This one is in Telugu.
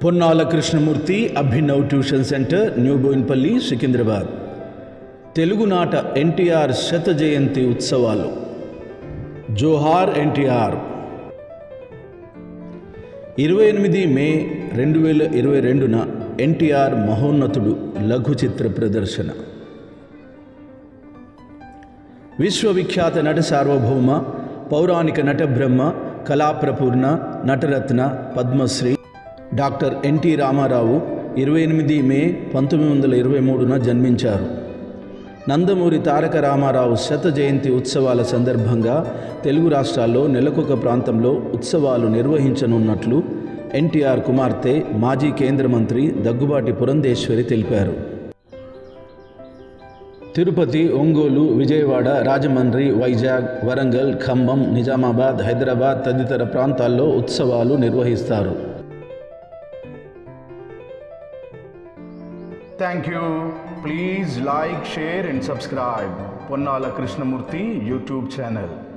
Ponnala Krishnamurthy Abhinav tuition centre new Boinpally Secunderabad తెలుగునాట ఎన్టీఆర్ శత జయంతి ఉత్సవాలు జోహార్ ఎన్టీఆర్ ఇరవై ఎనిమిది మే రెండు వేల ఇరవై రెండున ఎన్టీఆర్ మహోన్నతుడు లఘు చిత్ర ప్రదర్శన విశ్వవిఖ్యాత నట సార్వభౌమ పౌరాణిక నటబ్రహ్మ కళాప్రపూర్ణ నటరత్న పద్మశ్రీ డాక్టర్ ఎన్టీ రామారావు ఇరవై ఎనిమిది మే పంతొమ్మిది వందల ఇరవై మూడున జన్మించారు నందమూరి తారక రామారావు శత జయంతి ఉత్సవాల సందర్భంగా తెలుగు రాష్ట్రాల్లో నెలకొక ప్రాంతంలో ఉత్సవాలు నిర్వహించనున్నట్లు ఎన్టీఆర్ కుమార్తె మాజీ కేంద్ర మంత్రి దగ్గుబాటి పురంధేశ్వరి తెలిపారు తిరుపతి ఒంగోలు విజయవాడ రాజమండ్రి వైజాగ్ వరంగల్ ఖమ్మం నిజామాబాద్ హైదరాబాద్ తదితర ప్రాంతాల్లో ఉత్సవాలు నిర్వహిస్తారు Thank you. Please like, share, and subscribe. Ponnala Krishnamurthy YouTube channel.